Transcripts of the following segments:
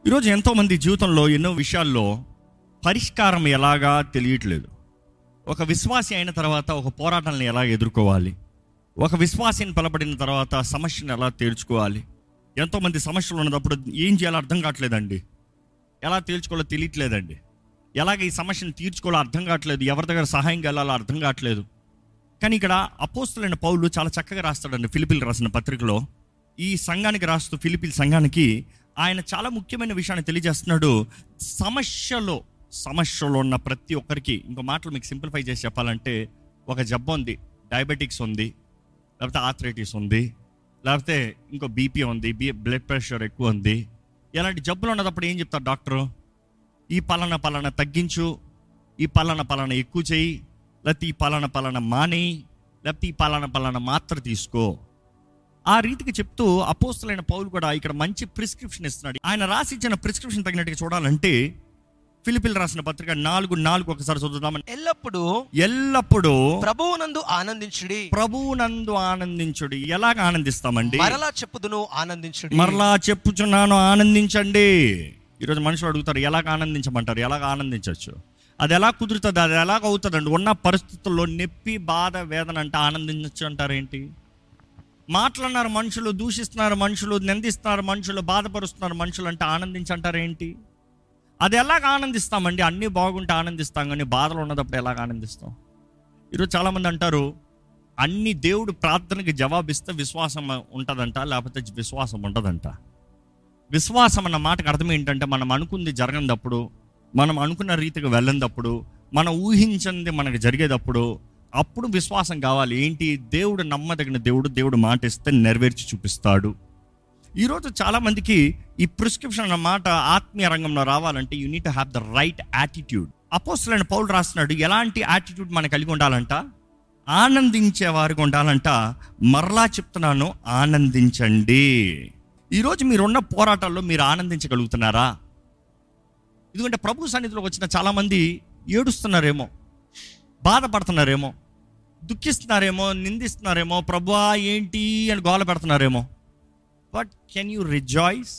ఈరోజు ఎంతోమంది జీవితంలో ఎన్నో విషయాల్లో పరిష్కారం ఎలాగా తెలియట్లేదు ఒక విశ్వాసి అయిన తర్వాత ఒక పోరాటాలను ఎలా ఎదుర్కోవాలి ఒక విశ్వాసిని పిలబడిన తర్వాత సమస్యను ఎలా తేల్చుకోవాలి ఎంతోమంది సమస్యలు ఉన్నప్పుడు ఏం చేయాలో అర్థం కావట్లేదండి ఎలా తేల్చుకోవాలో తెలియట్లేదండి ఎలాగ ఈ సమస్యను తీర్చుకోవాలో అర్థం కావట్లేదు ఎవరి దగ్గర సహాయం వెళ్ళాలో అర్థం కావట్లేదు కానీ ఇక్కడ అపోస్తులైన పౌలు చాలా చక్కగా రాస్తాడండి ఫిలిపిల్ రాసిన పత్రికలో ఈ సంఘానికి రాస్తూ ఫిలిపిల్ సంఘానికి ఆయన చాలా ముఖ్యమైన విషయాన్ని తెలియజేస్తున్నాడు సమస్యలో సమస్యలో ఉన్న ప్రతి ఒక్కరికి ఇంకో మాటలు మీకు సింప్లిఫై చేసి చెప్పాలంటే ఒక జబ్బు ఉంది డయాబెటిక్స్ ఉంది లేకపోతే ఆథరైటిస్ ఉంది లేకపోతే ఇంకో బీపీ ఉంది బీ బ్లడ్ ప్రెషర్ ఎక్కువ ఉంది ఇలాంటి జబ్బులు ఉన్నప్పుడు ఏం చెప్తారు డాక్టరు ఈ పలానా పలానా తగ్గించు ఈ పలానా పలానా ఎక్కువ చేయి లేకపోతే ఈ పలానా పలానా మానేయి లేకపోతే ఈ పలానా పలానా మాత్ర తీసుకో ఆ రీతికి చెప్తూ అపోస్తులైన పౌలు కూడా ఇక్కడ మంచి ప్రిస్క్రిప్షన్ ఇస్తున్నాడు ఆయన రాసి ఇచ్చిన ప్రిస్క్రిప్షన్ తగినట్టుగా చూడాలంటే ఫిలిపిల్ రాసిన పత్రిక నాలుగు నాలుగు ఒకసారి చదువుదామని ఎల్లప్పుడూ ఎల్లప్పుడూ ప్రభువునందు ఆనందించుడి ప్రభువునందు ఆనందించుడి ఎలాగ ఆనందిస్తామండి మరలా చెప్పుదును ఆనందించుడి మరలా చెప్పుచున్నాను ఆనందించండి ఈరోజు మనుషులు అడుగుతారు ఎలాగ ఆనందించమంటారు ఎలాగ ఆనందించవచ్చు అది ఎలా కుదురుతుంది అది ఎలాగ అవుతుందండి ఉన్న పరిస్థితుల్లో నొప్పి బాధ వేదన అంటే ఆనందించచ్చు అంటారు ఏంటి మాట్లాడినారు మనుషులు దూషిస్తున్నారు మనుషులు నిందిస్తున్నారు మనుషులు బాధపరుస్తున్నారు మనుషులు అంటే ఆనందించంటారు ఏంటి అది ఎలాగ ఆనందిస్తామండి అన్నీ బాగుంటే ఆనందిస్తాం కానీ బాధలు ఉన్నదప్పుడు ఎలాగ ఆనందిస్తాం ఈరోజు చాలామంది అంటారు అన్ని దేవుడు ప్రార్థనకి జవాబిస్తే విశ్వాసం ఉంటుందంట లేకపోతే విశ్వాసం ఉండదంట విశ్వాసం అన్న మాటకు అర్థం ఏంటంటే మనం అనుకుంది జరగనప్పుడు మనం అనుకున్న రీతికి వెళ్ళినప్పుడు మనం ఊహించింది మనకు జరిగేటప్పుడు అప్పుడు విశ్వాసం కావాలి ఏంటి దేవుడు నమ్మదగిన దేవుడు దేవుడు మాట ఇస్తే నెరవేర్చి చూపిస్తాడు ఈరోజు చాలామందికి ఈ ప్రిస్క్రిప్షన్ అన్న మాట ఆత్మీయ రంగంలో రావాలంటే you need have the right attitude అపోస్తులైన పౌలు రాస్తున్నాడు ఎలాంటి యాటిట్యూడ్ మనం కలిగి ఉండాలంట ఆనందించే వారికి ఉండాలంట మరలా చెప్తున్నాను ఆనందించండి ఈరోజు మీరున్న పోరాటాల్లో మీరు ఆనందించగలుగుతున్నారా ఎందుకంటే ప్రభు సన్నిధిలోకి వచ్చిన చాలామంది ఏడుస్తున్నారేమో బాధపడుతున్నారేమో దుఃఖిస్తున్నారేమో నిందిస్తున్నారేమో ప్రభువా ఏంటి అని గోల పెడుతున్నారేమో బట్ కెన్ యూ రిజాయిస్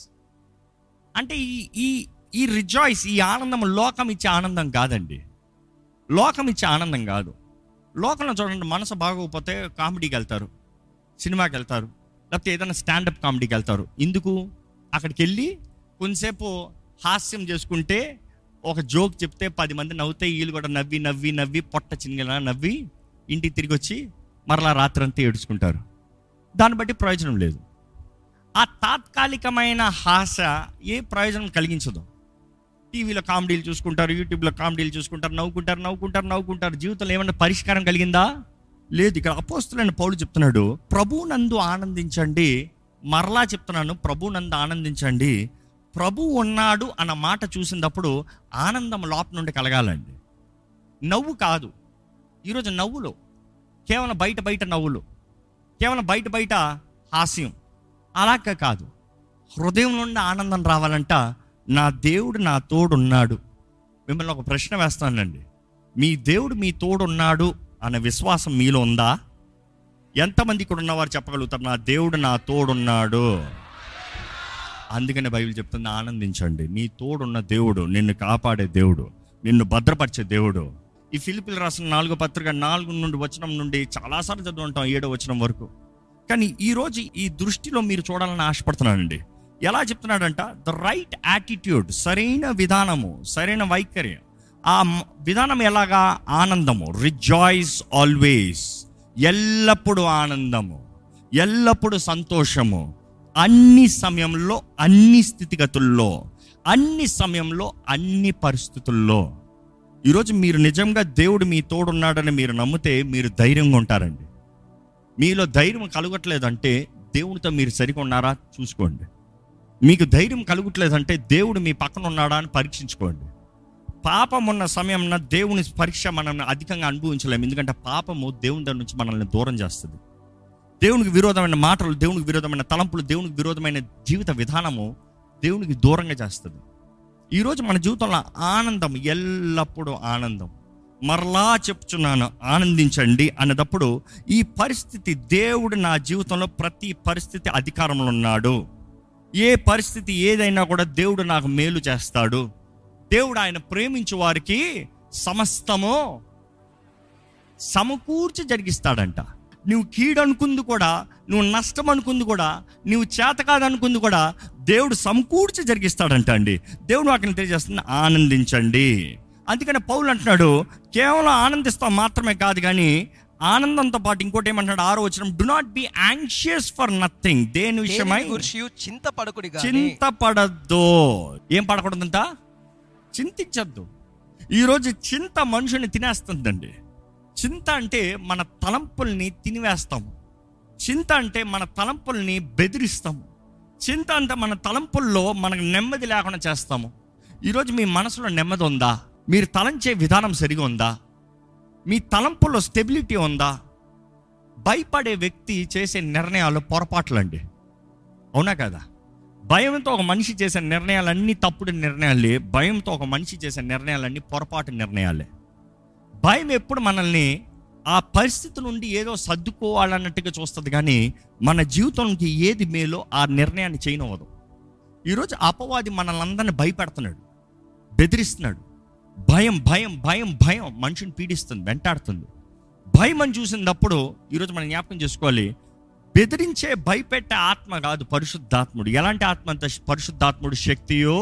అంటే ఈ ఈ ఈ రిజాయిస్ ఈ ఆనందం లోకం ఇచ్చే ఆనందం కాదండి లోకం ఇచ్చే ఆనందం కాదు లోకంలో చూడండి మనసు బాగోకపోతే కామెడీకి వెళ్తారు సినిమాకి వెళ్తారు లేకపోతే ఏదైనా స్టాండప్ కామెడీకి వెళ్తారు ఎందుకు అక్కడికి వెళ్ళి కొంతసేపు హాస్యం చేసుకుంటే ఒక జోక్ చెప్తే పది మంది నవ్వుతే వీళ్ళు కూడా నవ్వి నవ్వి నవ్వి పొట్ట చిన్నగా నవ్వి ఇంటికి తిరిగి వచ్చి మరలా రాత్రి అంతా ఏడుచుకుంటారు దాన్ని బట్టి ప్రయోజనం లేదు ఆ తాత్కాలికమైన హాస ఏ ప్రయోజనం కలిగించదు టీవీలో కామెడీలు చూసుకుంటారు యూట్యూబ్లో కామెడీలు చూసుకుంటారు నవ్వుకుంటారు నవ్వుకుంటారు నవ్వుకుంటారు జీవితంలో ఏమైనా పరిష్కారం కలిగిందా లేదు ఇక్కడ అపోస్తులైన పౌలు చెప్తున్నాడు ప్రభు నందు ఆనందించండి మరలా చెప్తున్నాను ప్రభు నందు ఆనందించండి ప్రభు ఉన్నాడు అన్న మాట చూసినప్పుడు ఆనందం లోపల నుండి కలగాలండి నవ్వు కాదు ఈరోజు నవ్వులు కేవలం బయట బయట నవ్వులు కేవలం బయట బయట హాస్యం అలాగ కాదు హృదయం నుండి ఆనందం రావాలంట నా దేవుడు నా తోడున్నాడు మిమ్మల్ని ఒక ప్రశ్న వేస్తానండి మీ దేవుడు మీ తోడున్నాడు అనే విశ్వాసం మీలో ఉందా ఎంతమంది ఇక్కడ ఉన్నవారు చెప్పగలుగుతారు నా దేవుడు నా తోడున్నాడు అందుకనే బైబిల్ చెప్తుంది ఆనందించండి నీ తోడున్న దేవుడు నిన్ను కాపాడే దేవుడు నిన్ను భద్రపరిచే దేవుడు ఈ ఫిలిపిల్ రాసిన నాలుగో పత్రిక నాలుగు నుండి వచనం నుండి చాలాసార్లు చదువు ఉంటాం ఏడో వచనం వరకు కానీ ఈ రోజు ఈ దృష్టిలో మీరు చూడాలని ఆశపడుతున్నానండి ఎలా చెప్తున్నాడంట ద రైట్ యాటిట్యూడ్ సరైన విధానము సరైన వైఖరి ఆ మ- విధానం ఎలాగా ఆనందము రిజాయిస్ ఆల్వేస్ ఎల్లప్పుడూ ఆనందము ఎల్లప్పుడూ సంతోషము అన్ని సమయంలో అన్ని స్థితిగతుల్లో అన్ని సమయంలో అన్ని పరిస్థితుల్లో ఈరోజు మీరు నిజంగా దేవుడు మీ తోడున్నాడని మీరు నమ్మితే మీరు ధైర్యంగా ఉంటారండి మీలో ధైర్యం కలగట్లేదంటే దేవునితో మీరు సరిగా ఉన్నారా చూసుకోండి మీకు ధైర్యం కలుగట్లేదంటే దేవుడు మీ పక్కన ఉన్నాడా అని పరీక్షించుకోండి పాపం ఉన్న సమయంలో దేవుని పరీక్ష మనం అధికంగా అనుభవించలేము ఎందుకంటే పాపము దేవుని దగ్గర నుంచి మనల్ని దూరం చేస్తుంది దేవునికి విరోధమైన మాటలు దేవునికి విరోధమైన తలంపులు దేవునికి విరోధమైన జీవిత విధానము దేవునికి దూరంగా చేస్తుంది ఈరోజు మన జీవితంలో ఆనందం ఎల్లప్పుడూ ఆనందం మరలా చెప్తున్నాను ఆనందించండి అన్నదప్పుడు ఈ పరిస్థితి దేవుడు నా జీవితంలో ప్రతి పరిస్థితి అధికారంలో ఉన్నాడు ఏ పరిస్థితి ఏదైనా కూడా దేవుడు నాకు మేలు చేస్తాడు దేవుడు ఆయన ప్రేమించు వారికి సమస్తము సమకూర్చి జరిగిస్తాడంట నువ్వు కీడు అనుకుంది కూడా నువ్వు నష్టం అనుకుంది కూడా నువ్వు చేత కాదనుకుంది కూడా దేవుడు సమకూర్చి జరిగిస్తాడంట అండి దేవుడు వాటిని తెలియజేస్తుంది ఆనందించండి అందుకని పౌలు అంటున్నాడు కేవలం ఆనందిస్తాం మాత్రమే కాదు కానీ ఆనందంతో పాటు ఇంకోటి ఏమంటున్నాడు ఆరో వచ్చిన do not be anxious for nothing దేని విషయమై దేనిని గురించి చింతపడకుడి గాని చింతపడద్దు ఏం పడకూడదంట చింతించద్దు ఈరోజు చింత మనుషుని తినేస్తుందండి చింత అంటే మన తలంపుల్ని తినివేస్తాము చింత అంటే మన తలంపుల్ని బెదిరిస్తాము చింత అంటే మన తలంపుల్లో మనకు నెమ్మది లేకుండా చేస్తాము ఈరోజు మీ మనసులో నెమ్మది ఉందా మీరు తలంచే విధానం సరిగా ఉందా మీ తలంపుల్లో స్టెబిలిటీ ఉందా భయపడే వ్యక్తి చేసే నిర్ణయాలు పొరపాట్లండి అవునా కదా భయంతో ఒక మనిషి చేసే నిర్ణయాలన్నీ తప్పుడు నిర్ణయాలే భయంతో ఒక మనిషి చేసే నిర్ణయాలన్నీ పొరపాటు నిర్ణయాలే భయం ఎప్పుడు మనల్ని ఆ పరిస్థితి నుండి ఏదో సర్దుకోవాలన్నట్టుగా చూస్తుంది కానీ మన జీవితంకి ఏది మేలో ఆ నిర్ణయాన్ని చేయనవదు ఈరోజు అపవాది మనల్ని అందరిని భయపెడుతున్నాడు బెదిరిస్తున్నాడు భయం భయం భయం భయం మనిషిని పీడిస్తుంది వెంటాడుతుంది భయం అని చూసినప్పుడు ఈరోజు మనం జ్ఞాపకం చేసుకోవాలి బెదిరించే భయపెట్టే ఆత్మ కాదు పరిశుద్ధాత్ముడు ఎలాంటి ఆత్మ అంత పరిశుద్ధాత్ముడు శక్తియో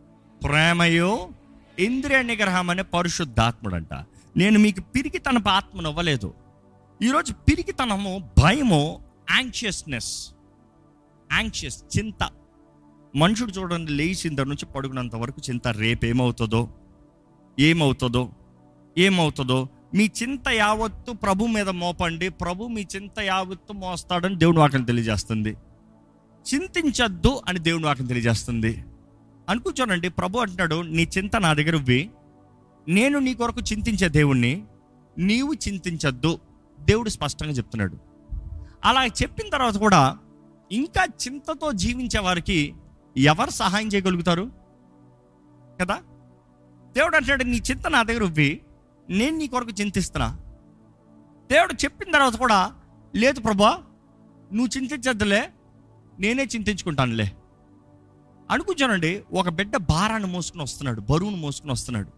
ప్రేమయో ఇంద్రియ నిగ్రహం అనే పరిశుద్ధాత్ముడు అంట నేను మీకు పిరికితన ఆత్మను ఇవ్వలేదు ఈరోజు పిరికితనము భయము యాంగ్షియస్నెస్ యాంగ్షియస్ చింత మనుషుడు చూడండి లేచిన దగ్గర నుంచి పడుకున్నంత వరకు చింత రేపేమవుతుందో ఏమవుతుందో ఏమవుతుందో మీ చింత యావత్తు ప్రభు మీద మోపండి ప్రభు మీ చింత యావత్తు మోస్తాడని దేవుని వాక్యం తెలియజేస్తుంది చింతించద్దు అని దేవుని వాక్యం తెలియజేస్తుంది అనుకుంటానండి ప్రభు అంటున్నాడు నీ చింత నా దగ్గర ఇవ్వి నేను నీ కొరకు చింతించే దేవుణ్ణి నీవు చింతించద్దు దేవుడు స్పష్టంగా చెప్తున్నాడు అలా చెప్పిన తర్వాత కూడా ఇంకా చింతతో జీవించే వారికి ఎవరు సహాయం చేయగలుగుతారు కదా దేవుడు అంటాడు నీ చింత నా దగ్గర ఉవ్వి నేను నీ కొరకు చింతిస్తున్నా దేవుడు చెప్పిన తర్వాత కూడా లేదు ప్రభా నువ్వు చింతించద్దులే నేనే చింతించుకుంటానులే అనుకుంటానండి ఒక బిడ్డ భారాన్ని మోసుకుని వస్తున్నాడు బరువును మోసుకుని వస్తున్నాడు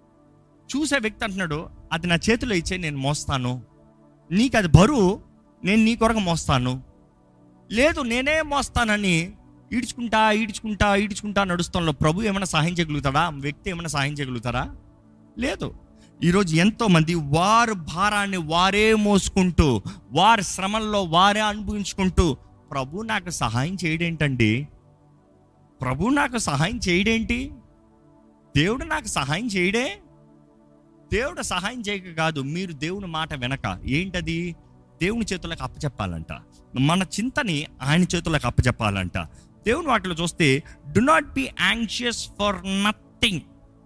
చూసే వ్యక్తి అంటున్నాడు అది నా చేతిలో ఇచ్చే నేను మోస్తాను నీకు అది బరువు నేను నీ కొరకు మోస్తాను లేదు నేనే మోస్తానని ఈడ్చుకుంటా ఈడ్చుకుంటా ఈడ్చుకుంటా నడుస్తాంలో ప్రభు ఏమైనా సహాయం చేయగలుగుతాడా ఆ వ్యక్తి ఏమైనా సహాయం చేయగలుగుతారా లేదు ఈరోజు ఎంతో మంది వారు భారాన్ని వారే మోసుకుంటూ వారి శ్రమల్లో వారే అనుభవించుకుంటూ ప్రభు నాకు సహాయం చేయడేంటండి ప్రభు నాకు సహాయం చేయడేంటి దేవుడు నాకు సహాయం చేయడే దేవుడు సహాయం చేయక కాదు మీరు దేవుని మాట వెనక ఏంటది దేవుని చేతులకు అప్పచెప్పాలంట మన చింతని ఆయన చేతులకు అప్పచెప్పాలంట దేవుని వాటిలో చూస్తే do not be anxious for nothing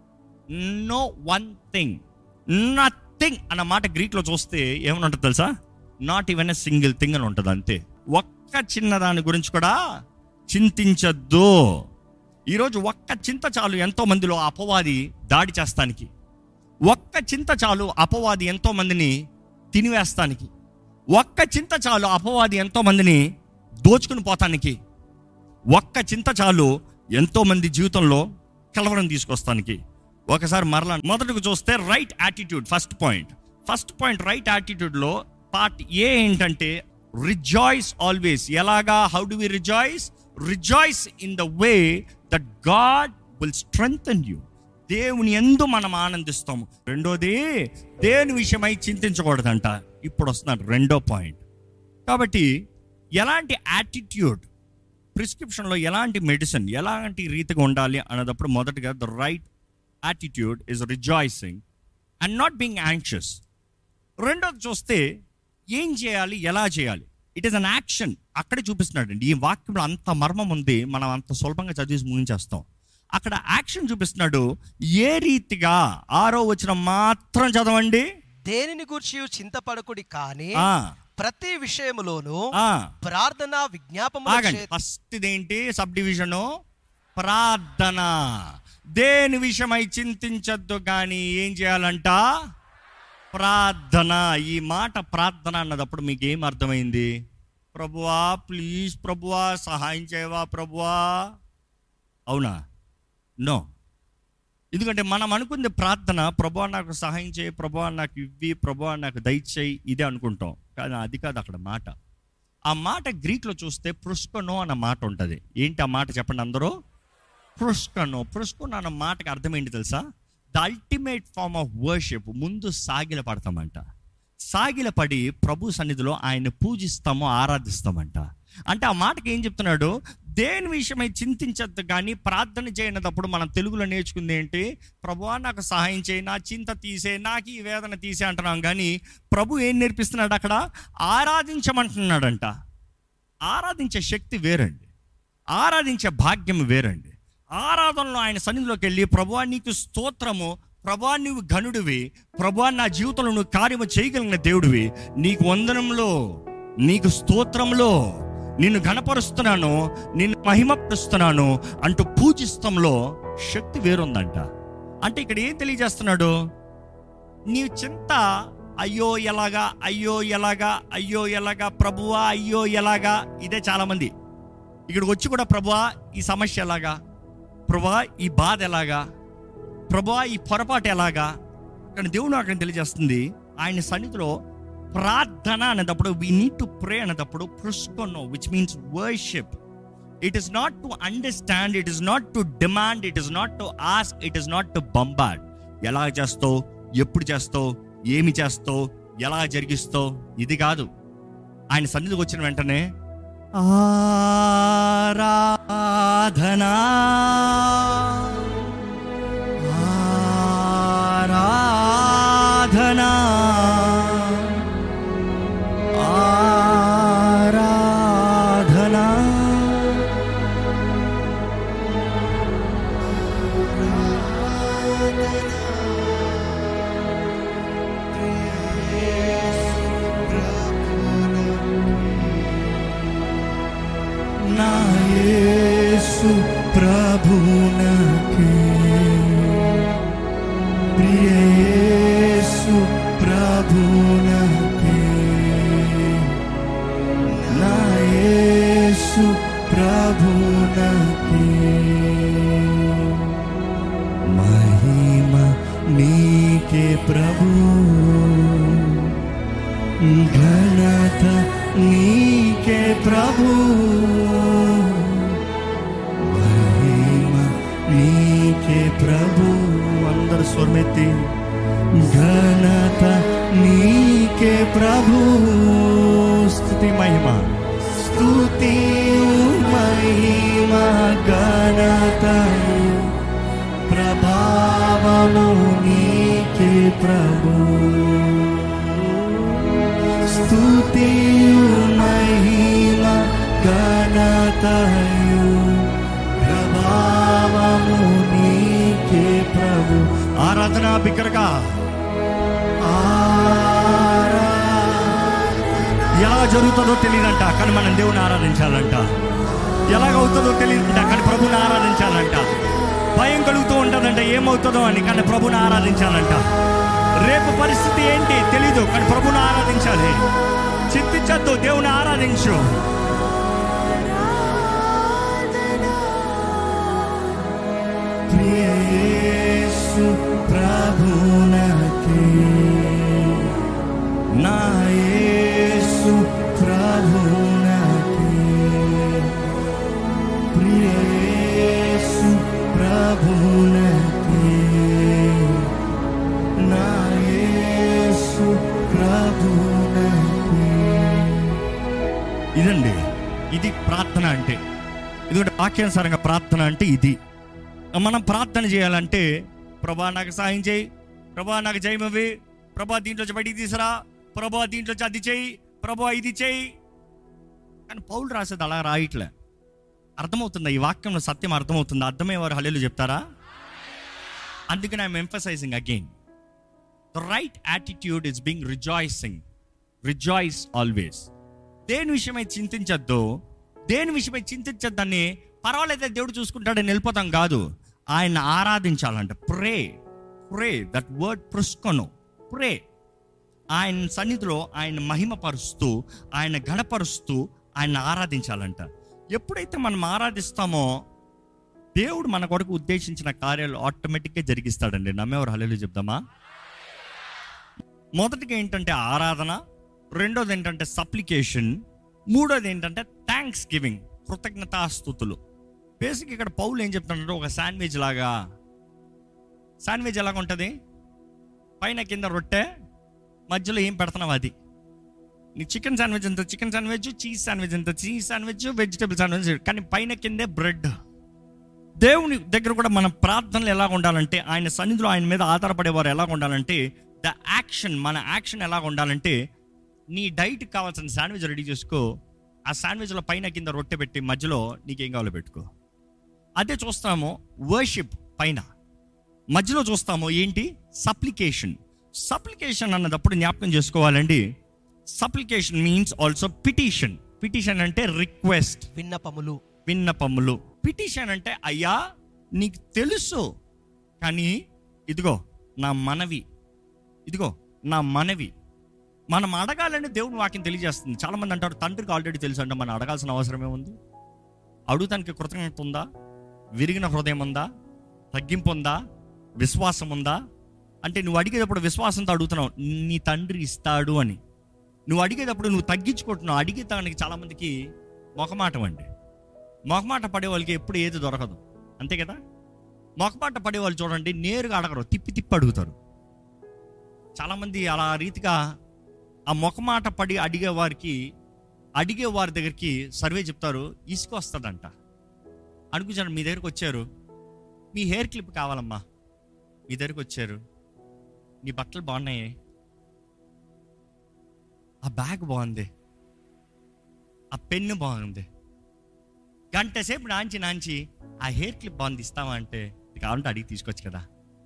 no one thing nothing అన్న మాట గ్రీక్లో చూస్తే ఏమని ఉంటుంది తెలుసా not even a single thing అని ఉంటుంది అంతే ఒక్క చిన్న దాని గురించి కూడా చింతించద్దు ఈరోజు ఒక్క చింత చాలు ఎంతో మందిలో అపవాది దాడి చేస్తానికి ఒక్క చింత చాలు అపవాది ఎంతో మందిని తినివేస్తానికి ఒక్క చింత చాలు అపవాది ఎంతో మందిని దోచుకుని పోతానికి ఒక్క చింత చాలు ఎంతో మంది జీవితంలో కలవరం తీసుకొస్తానికి ఒకసారి మరలా మొదటకు చూస్తే right attitude first point first point right యాటిట్యూడ్లో పార్ట్ ఏ ఏంటంటే రిజాయిస్ ఆల్వేస్ ఎలాగా how do we rejoice rejoice in the way that God will strengthen you దేవుని ఎందు మనం ఆనందిస్తాము రెండోది దేని విషయమై చింతించకూడదంట ఇప్పుడు వస్తున్నాడు రెండో పాయింట్ కాబట్టి ఎలాంటి యాటిట్యూడ్ ప్రిస్క్రిప్షన్లో ఎలాంటి మెడిసిన్ ఎలాంటి రీతిగా ఉండాలి అన్నదప్పుడు మొదటగా the right attitude is rejoicing and not being anxious రెండోది చూస్తే ఏం చేయాలి ఎలా చేయాలి ఇట్ ఈస్ అన్ యాక్షన్ అక్కడే చూపిస్తున్నాడు అండి ఈ వాక్యంలో అంత మర్మం ఉంది మనం అంత సులభంగా చదివేసి ముగించేస్తాం అక్కడ యాక్షన్ చూపిస్తున్నాడు ఏ రీతిగా ఆరో వచ్చిన మాత్రం చదవండి దేనిని గూర్చి చింతపడకుడి కానీ ఆ, ప్రతి విషయములోను ఆ, ప్రార్థన విజ్ఞాపముల ఆగండి చేత ఫస్ట్ ఇదేంటి సబ్ డివిజన్ ప్రార్థన దేని విషయమై చింతించద్దు కానీ ఏం చేయాలంట ప్రార్థన ఈ మాట ప్రార్థన అన్నదప్పుడు మీకు ఏం అర్థమైంది ప్రభువా ప్లీజ్ ప్రభువా సహాయం చేయవా ప్రభువా అవునా నో ఎందుకంటే మనం అనుకుంది ప్రార్థన ప్రభువా నాకు సహాయం చేయి ప్రభువా నాకు ఇవ్వి ప్రభువా నాకు దయచేయి ఇదే అనుకుంటాం కానీ అది కాదు అక్కడ మాట ఆ మాట గ్రీక్లో చూస్తే పృష్కనో అన్న మాట ఉంటుంది ఏంటి ఆ మాట చెప్పండి అందరూ పృష్కనో పృష్కనో అన్న మాటకి అర్థం ఏంటి తెలుసా the ultimate form of worship ముందు సాగిల పడతామంట సాగిల పడి ప్రభు సన్నిధిలో ఆయన పూజిస్తాము ఆరాధిస్తామంట అంటే ఆ మాటకి ఏం చెప్తున్నాడు దేని విషయమై చింతించద్దు కానీ ప్రార్థన చేయనప్పుడు మనం తెలుగులో నేర్చుకుంది ఏంటి ప్రభువా నాకు సహాయం చేయి నా చింత తీసే నాకు ఈ వేదన తీసే అంటున్నాం కానీ ప్రభు ఏం నేర్పిస్తున్నాడు అక్కడ ఆరాధించమంటున్నాడంట ఆరాధించే శక్తి వేరండి ఆరాధించే భాగ్యం వేరండి ఆరాధనలో ఆయన సన్నిధిలోకి వెళ్ళి ప్రభువా నీకు స్తోత్రము ప్రభా నువ్వు ఘనుడివి ప్రభా నా జీవితంలో నువ్వు కార్యము చేయగలిగిన దేవుడివి నీకు వందనంలో నీకు స్తోత్రంలో నిన్ను ఘనపరుస్తున్నాను నిన్ను మహిమపరుస్తున్నాను అంటూ పూజిస్తంలో శక్తి వేరుందంట అంటే ఇక్కడ ఏం తెలియజేస్తున్నాడు నీ చింత అయ్యో ఎలాగా అయ్యో ఎలాగా అయ్యో ఎలాగా ప్రభువా అయ్యో ఎలాగా ఇదే చాలా మంది ఇక్కడికి వచ్చి కూడా ప్రభువా ఈ సమస్య ఎలాగా ప్రభువా ఈ బాధ ఎలాగా ప్రభువా ఈ పొరపాటు ఎలాగా కానీ దేవుడు అక్కడ తెలియజేస్తుంది ఆయన సన్నిధిలో ప్రార్థన అనేటప్పుడు వీ నీడ్ టు ప్రే అనేటప్పుడు పుష్కొనో which means worship it is not to understand it is not to demand it is not to ask it is not to bombard ఎలా చేస్తావు ఎప్పుడు చేస్తావు ఏమి చేస్తావు ఎలా జరిగిస్తావు ఇది కాదు ఆయన సన్నిధికి వచ్చిన వెంటనే ఆరాధనా ఆరాధనా ఆరాధనా నా యేసు ప్రభునకే ప్రియ యేసు ప్రభునకే నా యేసు ప్రభునకే మహిమ నీకే ప్రభు ఘనత నీకే ప్రభు మహిమ నీకే ప్రభు అందరు స్వర్మెత్తి ఘనత నీకే ప్రభు స్తుతి మహిమ స్తుతి మహిమ ఘనత ప్రభావము నీకే ప్రభు స్తుతి మహిమ ఘనతయు ప్రభావము నీకే ప్రభు ఆరాధన బిగ్గరగా ఆరా ఎలా జరుగుతుందో తెలియదంట కానీ మనం దేవుని ఆరాధించాలంట ఎలాగవుతుందో తెలియదంట కానీ ప్రభుని ఆరాధించాలంట భయం కలుగుతూ ఉంటుందంట ఏమవుతుందో అని కానీ ప్రభుని ఆరాధించాలంట రేపు పరిస్థితి ఏంటి తెలీదు కానీ ప్రభుని ఆరాధించాలి చింతించద్దు దేవుని ఆరాధించు ప్రియేసు ప్రభునకే నా యేసు ప్రభునకే ప్రియ యేసు ప్రభునకే నా యేసు ప్రభునకే ఇదండి ఇది ప్రార్థన అంటే ఎందుకంటే వాక్యానుసారంగా ప్రార్థన అంటే ఇది మనం ప్రార్థన చేయాలంటే ప్రభా నాకు సాయం చేయి ప్రభా నాకు జయమవి ప్రభా దీంట్లో బయటికి తీసురా ప్రభా దీంట్లో అది చేయి ప్రభా ఇది చేయి కానీ పౌలు రాసేది అలా రాయట్లే అర్థమవుతుందా ఈ వాక్యంలో సత్యం అర్థమవుతుందా అర్థమయ్యేవారు హల్లేలు చెప్తారా అందుకని I'm emphasising again the right attitude is being rejoicing rejoice always దేని విషయమై చింతించద్దు దేని విషయమై చింతించద్దని పర్వాలేదే దేవుడు చూసుకుంటాడని వెళ్ళిపోతాం కాదు ఆయన ఆరాధించాలంట ప్రే ప్రే దట్ వర్డ్ పుష్కొను ప్రే ఆయన సన్నిధిలో ఆయన మహిమపరుస్తూ ఆయన గణపరుస్తూ ఆయన ఆరాధించాలంట ఎప్పుడైతే మనం ఆరాధిస్తామో దేవుడు మన కొరకు ఉద్దేశించిన కార్యాలు ఆటోమేటిక్గా జరిగిస్తాడండి నమ్మేవారు హల్లెలూయా చెప్దామా మొదటిగా ఏంటంటే ఆరాధన రెండోది ఏంటంటే సప్లికేషన్ మూడోది ఏంటంటే థ్యాంక్స్ గివింగ్ కృతజ్ఞతాస్థుతులు బేసిక్ ఇక్కడ పౌలు ఏం చెప్తున్నాడు ఒక శాండ్విచ్ లాగా శాండ్విచ్ ఎలాగ ఉంటుంది పైన కింద రొట్టె మధ్యలో ఏం పెడుతున్నావు అది నీ చికెన్ శాండ్విచ్ ఎంత చికెన్ శాండ్విచ్ చీజ్ శాండ్విచ్ ఎంత చీజ్ శాండ్విచ్ వెజిటేబుల్ శాండ్విచ్ కానీ పైన కిందే బ్రెడ్ దేవుని దగ్గర కూడా మన ప్రార్థనలు ఎలా ఉండాలంటే ఆయన సన్నిధిలో ఆయన మీద ఆధారపడేవారు ఎలా ఉండాలంటే ద యాక్షన్ మన యాక్షన్ ఎలా ఉండాలంటే నీ డైట్కి కావాల్సిన శాండ్విచ్ రెడీ చేసుకో ఆ శాండ్విచ్లో పైన కింద రొట్టె పెట్టి మధ్యలో నీకేం కావాలో పెట్టుకో అదే చూస్తాము వర్షిప్ పైన మధ్యలో చూస్తాము ఏంటి సప్లికేషన్ సప్లికేషన్ అన్నదప్పుడు జ్ఞాపకం చేసుకోవాలండి supplication means also petition petition అంటే రిక్వెస్ట్ విన్నపములు విన్నపములు పిటిషన్ అంటే అయ్యా నీకు తెలుసు కానీ ఇదిగో నా మనవి ఇదిగో నా మనవి మనం అడగాలని దేవుని వాక్యం తెలియజేస్తుంది చాలా మంది అంటారు తండ్రికి ఆల్రెడీ తెలుసు అంటే మనం అడగాల్సిన అవసరమే ఉంది అడుగుతానికి కృతజ్ఞత ఉందా విరిగిన హృదయం ఉందా తగ్గింపు ఉందా విశ్వాసం ఉందా అంటే నువ్వు అడిగేటప్పుడు విశ్వాసంతో అడుగుతున్నావు నీ తండ్రి ఇస్తాడు అని నువ్వు అడిగేటప్పుడు నువ్వు తగ్గించుకుంటున్నావు అడిగేదానికి చాలా మందికి మొహమాటం అండి మొహమాట పడే వాళ్ళకి ఎప్పుడు ఏది దొరకదు అంతే కదా మొహమాట పడే వాళ్ళు చూడండి నేరుగా అడగరు తిప్పి తిప్పి అడుగుతారు చాలామంది అలా రీతిగా ఆ మొఖమాట పడి అడిగే వారికి అడిగే వారి దగ్గరికి సర్వే చెప్తారు ఇసుక వస్తుందంట అనుకుంటాను మీ దగ్గరికి వచ్చారు మీ హెయిర్ క్లిప్ కావాలమ్మా మీ దగ్గరికి వచ్చారు నీ బట్టలు బాగున్నాయి ఆ బ్యాగ్ బాగుంది ఆ పెన్ను బాగుంది గంట సేపు నాంచి నాంచి ఆ హెయిర్ క్లిప్ బాగుంది ఇస్తావా అంటే ఇది కావాలంటే అడిగి తీసుకోవచ్చు కదా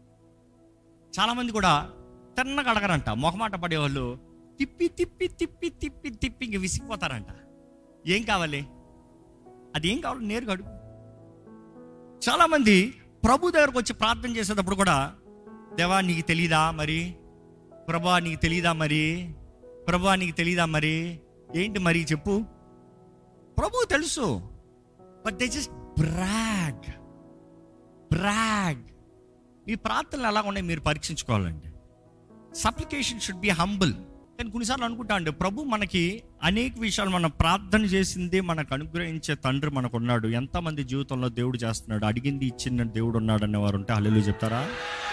చాలామంది కూడా తిన్నగా అడగరంట మొహమాట పడేవాళ్ళు తిప్పి తిప్పి తిప్పి తిప్పి తిప్పి ఇంక విసిగిపోతారంట ఏం కావాలి అది ఏం కావాలి నేరుగా అడుగు చాలామంది ప్రభు దగ్గరకు వచ్చి ప్రార్థన చేసేటప్పుడు కూడా దేవా నీకు తెలీదా మరి ప్రభా నీకు తెలీదా మరి ప్రభా నీకు తెలీదా మరి ఏంటి మరి చెప్పు ప్రభు తెలుసు but they just brag brag మీ ప్రార్థనలు ఎలా ఉన్నాయి మీరు పరీక్షించుకోవాలండి సప్లికేషన్ షుడ్ బి హంబుల్ కానీ కొన్నిసార్లు అనుకుంటా అండి ప్రభు మనకి అనేక విషయాలు మనం ప్రార్థన చేసింది మనకు అనుగ్రహించే తండ్రి మనకు ఉన్నాడు ఎంతమంది జీవితంలో దేవుడు చేస్తున్నాడు అడిగింది ఇచ్చిన దేవుడు ఉన్నాడు అనేవారు ఉంటే హల్లు చెప్తారా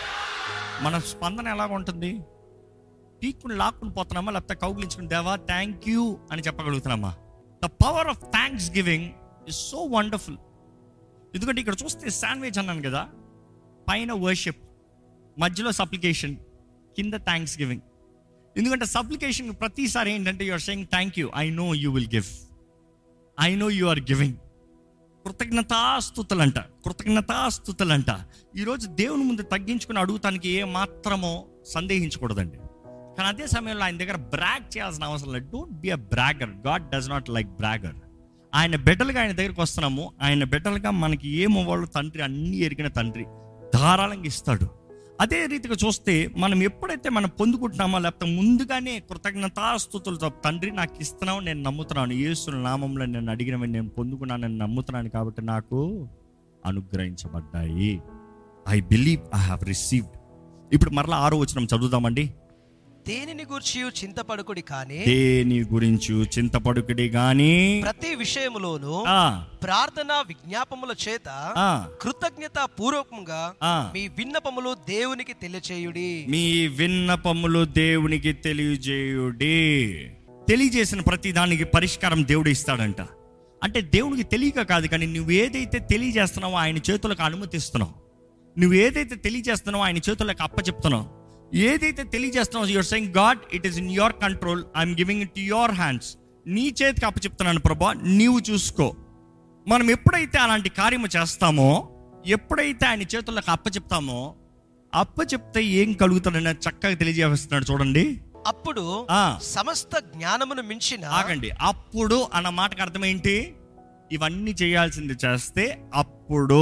మన స్పందన ఎలాగ ఉంటుంది పీక్కుని లాక్కుని పోతున్నామా లేకపోతే కౌగిలించుకుని దేవా థ్యాంక్ యూ అని చెప్పగలుగుతున్నామా the power of thanksgiving is so wonderful ఎందుకంటే ఇక్కడ చూస్తే శాండ్విచ్ అన్నాను కదా పైన వర్షిప్ మధ్యలో సప్లికేషన్ కింద థ్యాంక్స్ గివింగ్ ఎందుకంటే సప్లికేషన్ ప్రతిసారి ఏంటంటే you're saying thank you I know you will give I know you are giving కృతజ్ఞతాస్తుతులంట కృతజ్ఞతాస్తుతులంట ఈరోజు దేవుని ముందు తగ్గించుకుని అడుగుతానికి ఏ మాత్రమో సందేహించకూడదండి కానీ అదే సమయంలో ఆయన దగ్గర బ్రాగ్ చేయాల్సిన అవసరం లేదు don't be a bragger God does not like bragger ఆయన బిడ్డలుగా ఆయన దగ్గరికి వస్తున్నాము ఆయన బిడ్డలుగా మనకి ఏమవ్వాలో తండ్రి అన్ని ఎరిగిన తండ్రి ధారాళంగా ఇస్తాడు అదే రీతిగా చూస్తే మనం ఎప్పుడైతే మనం పొందుకుంటున్నామో లేకపోతే ముందుగానే కృతజ్ఞతాస్తుతులతో తండ్రి నాకు ఇస్తున్నావు నేను నమ్ముతున్నాను యేసు నామంలో నేను అడిగినవి నేను పొందుకున్నాను నేను నమ్ముతున్నాను కాబట్టి నాకు అనుగ్రహించబడ్డాయి I believe I have received ఇప్పుడు మరలా ఆరో వచనం చదువుదామండి దేనిని గూర్చి చింతపడుకుడి కానీ దేని గురించి చింతపడుకుడి గాని ప్రతి విషయములోను ఆ, ప్రార్థన విజ్ఞాపముల చేత ఆ, కృతజ్ఞత పూర్వకంగా ఆ. మీ విన్నపములు దేవునికి తెలియచేయుడి మీ విన్నపములు దేవునికి తెలియజేయుడి తెలియజేసిన ప్రతి దానికి పరిష్కారం దేవుడు ఇస్తాడంట అంటే దేవునికి తెలియక కాదు కానీ నువ్వు ఏదైతే తెలియజేస్తున్నావో ఆయన చేతులకు అనుమతిస్తున్నావు నువ్వు ఏదైతే తెలియజేస్తున్నావో ఆయన చేతులకు అప్పచెప్తున్నావు ఏదైతే తెలియజేస్తున్నావు you're saying God it is in your control I'm giving it to your hands నీ చేతికి అప్పచెప్తున్నాను ప్రభా నీవు చూసుకో మనం ఎప్పుడైతే అలాంటి కార్యము చేస్తామో ఎప్పుడైతే ఆయన చేతులకు అప్పచెప్తామో అప్పచెప్తే ఏం కలుగుతాడని చక్కగా తెలియజేస్తున్నాడు చూడండి అప్పుడు ఆ సమస్త జ్ఞానమును మించిన ఆగండి అప్పుడు అన్న మాటకు అర్థం ఏంటి ఇవన్నీ చేయాల్సింది చేస్తే అప్పుడు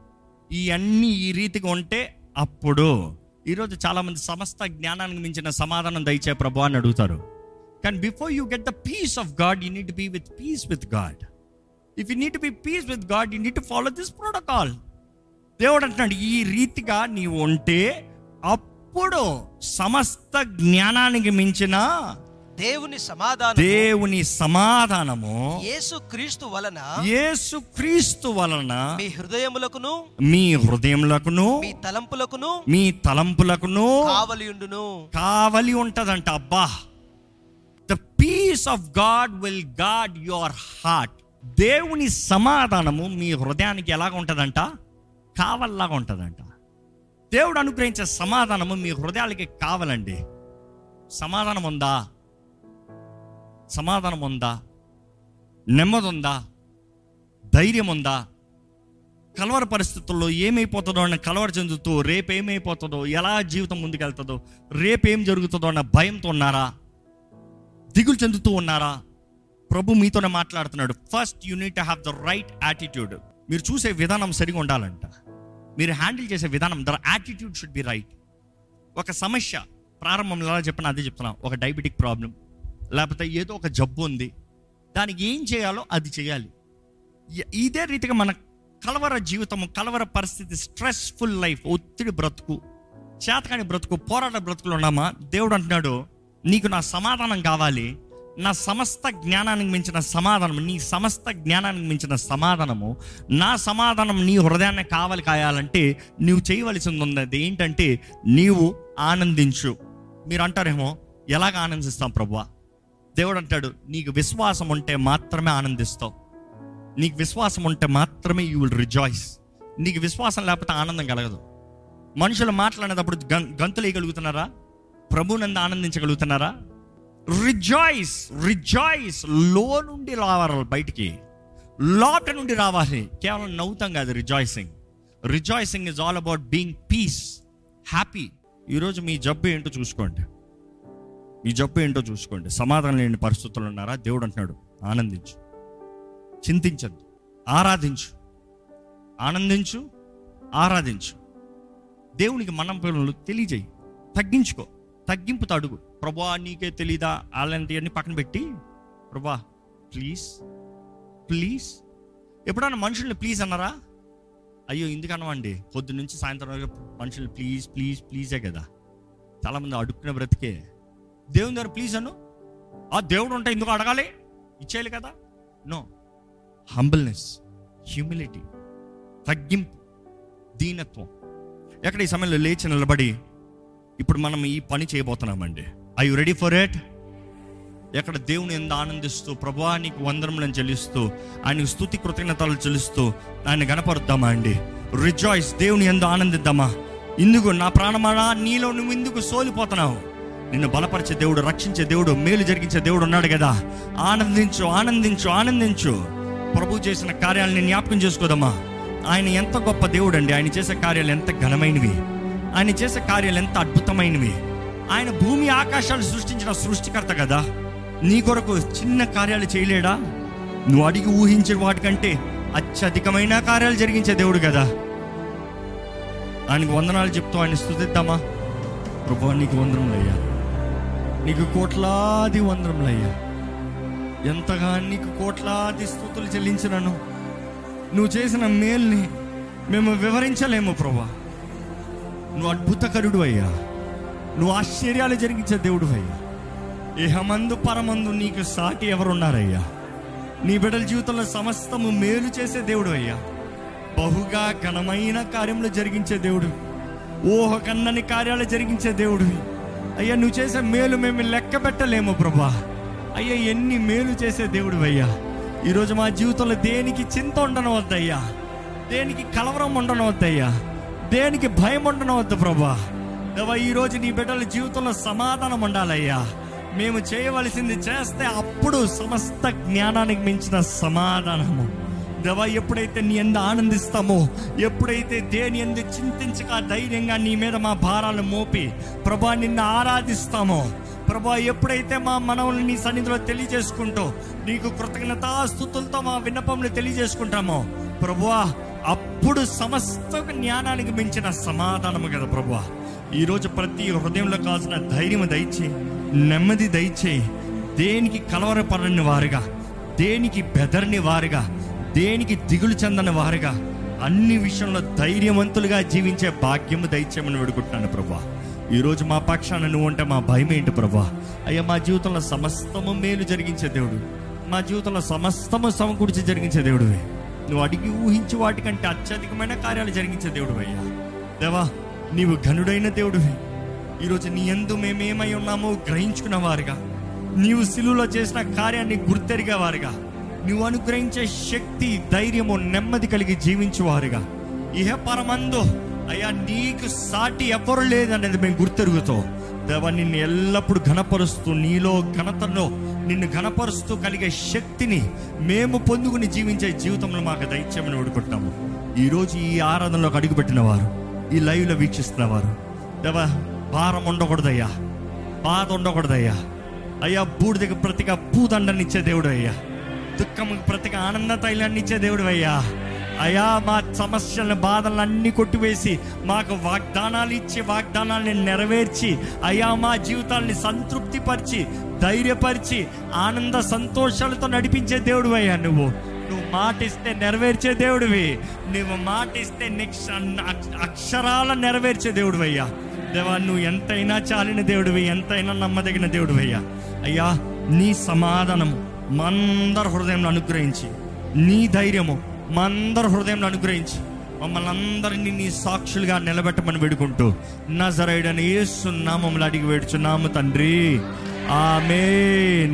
ఇవన్నీ ఈ రీతిగా ఉంటే అప్పుడు ఈరోజు చాలా మంది సమస్త జ్ఞానానికి మించిన సమాధానం దయచే ప్రభు అని అడుగుతారు కానీ before you get the peace of God you need be with peace with God if you need be peace with God you need to follow this protocol దేవుడు అంటున్నాడు ఈ రీతిగా నీవు ఉంటే అప్పుడు సమస్త జ్ఞానానికి మించిన దేవుని సమాధానం దేవుని సమాధానము యేసు క్రీస్తు వలన యేసు క్రీస్తు వలన మీ హృదయములకును మీ హృదయములకును మీ తలంపులకును మీ తలంపులకును కావలియుండును కావలి ఉంటదంట అబ్బా the peace of God will guard your heart దేవుని సమాధానము మీ హృదయానికి ఎలాగ ఉంటదంట కావల్లాగా ఉంటదంట దేవుడు అనుగ్రహించే సమాధానము మీ హృదయాలకి కావాలండి సమాధానం ఉందా సమాధానం ఉందా నెమ్మది ఉందా ధైర్యం ఉందా కలవర పరిస్థితుల్లో ఏమైపోతుందో అన్న కలవర చెందుతూ రేపు ఏమైపోతుందో ఎలా జీవితం ముందుకెళ్తుందో రేపు ఏం జరుగుతుందో అన్న భయంతో ఉన్నారా దిగులు చెందుతూ ఉన్నారా ప్రభు మీతోనే మాట్లాడుతున్నాడు first you need have the right attitude మీరు చూసే విధానం సరిగా ఉండాలంట మీరు హ్యాండిల్ చేసే విధానం the attitude should be right ఒక సమస్య ప్రారంభంలో ఎలా చెప్పిన అదే చెప్తున్నా ఒక డయాబెటిక్ ప్రాబ్లం లేకపోతే ఏదో ఒక జబ్బు ఉంది దానికి ఏం చేయాలో అది చేయాలి ఇ- ఇదే రీతిగా మన కలవర జీవితము కలవర పరిస్థితి స్ట్రెస్ఫుల్ లైఫ్ ఒత్తిడి బ్రతుకు చేతకాని బ్రతుకు పోరాట బ్రతుకులు ఉన్నామా దేవుడు అంటున్నాడు నీకు నా సమాధానం కావాలి నా సమస్త జ్ఞానానికి మించిన సమాధానం నీ సమస్త జ్ఞానానికి మించిన సమాధానము నా సమాధానం నీ హృదయాన్ని కావాలి కాయాలంటే నీవు చేయవలసింది ఉన్నది ఏంటంటే నీవు ఆనందించు మీరు అంటారేమో ఎలాగ ఆనందిస్తాం ప్రభువా దేవుడు అంటాడు నీకు విశ్వాసం ఉంటే మాత్రమే ఆనందిస్తావు నీకు విశ్వాసం ఉంటే మాత్రమే యూ విల్ రిజాయిస్ నీకు విశ్వాసం లేకపోతే ఆనందం కలగదు మనుషులు మాట్లాడేటప్పుడు గం గంతులు వేయగలుగుతున్నారా ప్రభునందు ఆనందించగలుగుతున్నారా రిజాయిస్ రిజాయిస్ లో నుండి రావాలి బయటికి లోట నుండి రావాలి కేవలం నవ్వుతాం కాదు rejoicing rejoicing is all about being peace happy ఈరోజు మీ జబ్బు ఏంటో చూసుకోండి మీ జబ్బు ఏంటో చూసుకోండి సమాధానం లేని పరిస్థితులు ఉన్నారా దేవుడు అంటున్నాడు ఆనందించు చింతించద్దు ఆరాధించు ఆనందించు ఆరాధించు దేవునికి మనం పిల్లలు తెలియజేయి తగ్గించుకో తగ్గింపుతో అడుగు ప్రభా నీకే తెలీదా అలాంటివన్నీ పక్కన పెట్టి ప్రభా ప్లీజ్ ప్లీజ్ ఎప్పుడన్నా మనుషుల్ని ప్లీజ్ అన్నారా అయ్యో ఎందుకన్నామండి పొద్దు నుంచి సాయంత్రం వరకు మనుషులు ప్లీజ్ ప్లీజ్ ప్లీజే కదా చాలామంది అడుక్కునే బ్రతికే దేవుని దగ్గర ప్లీజ్ అను ఆ దేవుడు ఉంటే ఎందుకు అడగాలి ఇచ్చేయాలి కదా నో హంబల్నెస్ హ్యూమిలిటీ తగ్గింపు దీనత్వం ఎక్కడ ఈ సమయంలో లేచి నిలబడి ఇప్పుడు మనం ఈ పని చేయబోతున్నామండి I you ready for it ఎక్కడ దేవుని ఎంత ఆనందిస్తూ ప్రభా నీకు వందరములను చెల్లిస్తూ ఆయనకు స్థుతి కృతజ్ఞతలు చెల్లిస్తూ ఆయన గణపరుద్దామా అండి రిజాయిస్ దేవుని ఎందు ఆనందిద్దామా ఇందుకు నా ప్రాణమానా నీలో నువ్వు ఇందుకు సోలిపోతున్నావు నిన్ను బలపరిచే దేవుడు రక్షించే దేవుడు మేలు జరిగించే దేవుడు ఉన్నాడు కదా ఆనందించు ఆనందించు ఆనందించు ప్రభు చేసిన కార్యాలని జ్ఞాపకం చేసుకోదమ్మా ఆయన ఎంత గొప్ప దేవుడు అండి ఆయన చేసే కార్యాలు ఎంత ఘనమైనవి ఆయన చేసే కార్యాలు ఎంత అద్భుతమైనవి ఆయన భూమి ఆకాశాలు సృష్టించిన సృష్టికర్త కదా నీ కొరకు చిన్న కార్యాలు చేయలేడా నువ్వు అడిగి ఊహించిన వాటికంటే అత్యధికమైన కార్యాలు జరిగించే దేవుడు కదా ఆయనకు వందనాలు చెప్తూ ఆయన స్థుతిద్దామా ప్రభు నీకు వందనములయ్యా నీకు కోట్లాది వందనములయ్యా ఎంతగా నీకు కోట్లాది స్థుతులు చెల్లించినను నువ్వు చేసిన మేల్ని మేము వివరించలేము ప్రభా నువ్వు అద్భుతకరుడు అయ్యా నువ్వు ఆశ్చర్యాలు జరిగించే దేవుడు అయ్యా ఇహమందు పరమందు నీకు సాటి ఎవరున్నారయ్యా నీ బిడ్డల జీవితంలో సమస్తము మేలు చేసే దేవుడు అయ్యా బహుగా ఘనమైన కార్యములు జరిగించే దేవుడు ఊహ కన్నని కార్యాలు జరిగించే దేవుడు అయ్యా నువ్వు చేసే మేలు మేము లెక్క పెట్టలేము ప్రభా అయ్యా ఎన్ని మేలు చేసే దేవుడు అయ్యా ఈరోజు మా జీవితంలో దేనికి చింత ఉండనవద్దయ్యా దేనికి కలవరం ఉండనవద్దయ్యా దేనికి భయం ఉండనవద్దు ప్రభా దేవా ఈరోజు నీ బిడ్డల జీవితంలో సమాధానం ఉండాలయ్యా మేము చేయవలసింది చేస్తే అప్పుడు సమస్త జ్ఞానానికి మించిన సమాధానము దేవా ఎప్పుడైతే నీ ఎందు ఆనందిస్తామో ఎప్పుడైతే దేని ఎందు చింతించక ధైర్యంగా నీ మీద మా భారాలను మోపి ప్రభా నిన్ను ఆరాధిస్తామో ప్రభా ఎప్పుడైతే మా మనవులు నీ సన్నిధిలో తెలియజేసుకుంటూ నీకు కృతజ్ఞతాస్థుతులతో మా విన్నపములు తెలియజేసుకుంటామో ప్రభువా అప్పుడు సమస్త జ్ఞానానికి మించిన సమాధానము కదా ప్రభువా ఈరోజు ప్రతి హృదయంలో కావాల్సిన ధైర్యం దయచేయి నెమ్మది దయచేయి దేనికి కలవరపడని వారుగా దేనికి బెదరని వారుగా దేనికి దిగులు చెందని వారుగా అన్ని విషయంలో ధైర్యవంతులుగా జీవించే భాగ్యము దయచేయమని వేడుకుంటున్నాను ప్రభా ఈరోజు మా పక్షాన నువ్వు ఉంటే మా భయం ఏంటి ప్రభా అయ్యా మా జీవితంలో సమస్తము మేలు జరిగించే దేవుడు మా జీవితంలో సమస్తము సమకూర్చి జరిగించే దేవుడువే నువ్వు అడిగి ఊహించి వాటికంటే అత్యధికమైన కార్యాలు జరిగించే దేవుడు అయ్యా దేవా నీవు ఘనుడైన దేవుడివి ఈరోజు నీ ఎందు మేమేమై ఉన్నామో గ్రహించుకున్న వారుగా నీవు సిలువలో చేసిన కార్యాన్ని గుర్తెరిగే వారుగా నువ్వు అనుగ్రహించే శక్తి ధైర్యము నెమ్మది కలిగి జీవించేవారుగా ఇహ పరమందు అయ్యా నీకు సాటి ఎవరు లేదనేది మేము గుర్తెరుగుతాం దేవా నిన్ను ఎల్లప్పుడూ ఘనపరుస్తూ నీలో ఘనతలో నిన్ను ఘనపరుస్తూ కలిగే శక్తిని మేము పొందుకుని జీవించే జీవితంలో మాకు దయచేయమని వేడుకుంటాము ఈరోజు ఈ ఆరాధనలోకి అడుగుపెట్టిన వారు ఈ లైవ్లో వీక్షిస్తున్న వారు దేవా భారం ఉండకూడదయ్యా బాధ ఉండకూడదయ్యా అయ్యా బూడిదకి ప్రతిగా పూదండనిచ్చే దేవుడు అయ్యా దుఃఖముకి ప్రతిగా ఆనంద తైలాన్ని ఇచ్చే దేవుడు అయ్యా అయ్యా మా సమస్యలను బాధలను అన్ని కొట్టివేసి మాకు వాగ్దానాలు ఇచ్చి వాగ్దానాల్ని నెరవేర్చి అయ్యా మా జీవితాల్ని సంతృప్తిపరిచి ధైర్యపరిచి ఆనంద సంతోషాలతో నడిపించే దేవుడు అయ్యా నువ్వు నువ్వు మాట ఇస్తే నెరవేర్చే దేవుడివి నువ్వు మాట ఇస్తే నెక్స్ట్ అక్షరాల నెరవేర్చే దేవుడు అయ్యా దేవా నువ్వు ఎంతైనా చాలిన దేవుడివి ఎంతైనా నమ్మదగిన దేవుడివి అయ్యా అయ్యా నీ సమాధానం మందరి హృదయంలో అనుగ్రహించి నీ ధైర్యము మందరి హృదయంలో అనుగ్రహించి మమ్మల్ని అందరినీ నీ సాక్షులుగా నిలబెట్టమని వేడుకుంటూ నజరైడని యేసు నామములు అడిగి వేడుచున్నాము తండ్రి ఆమె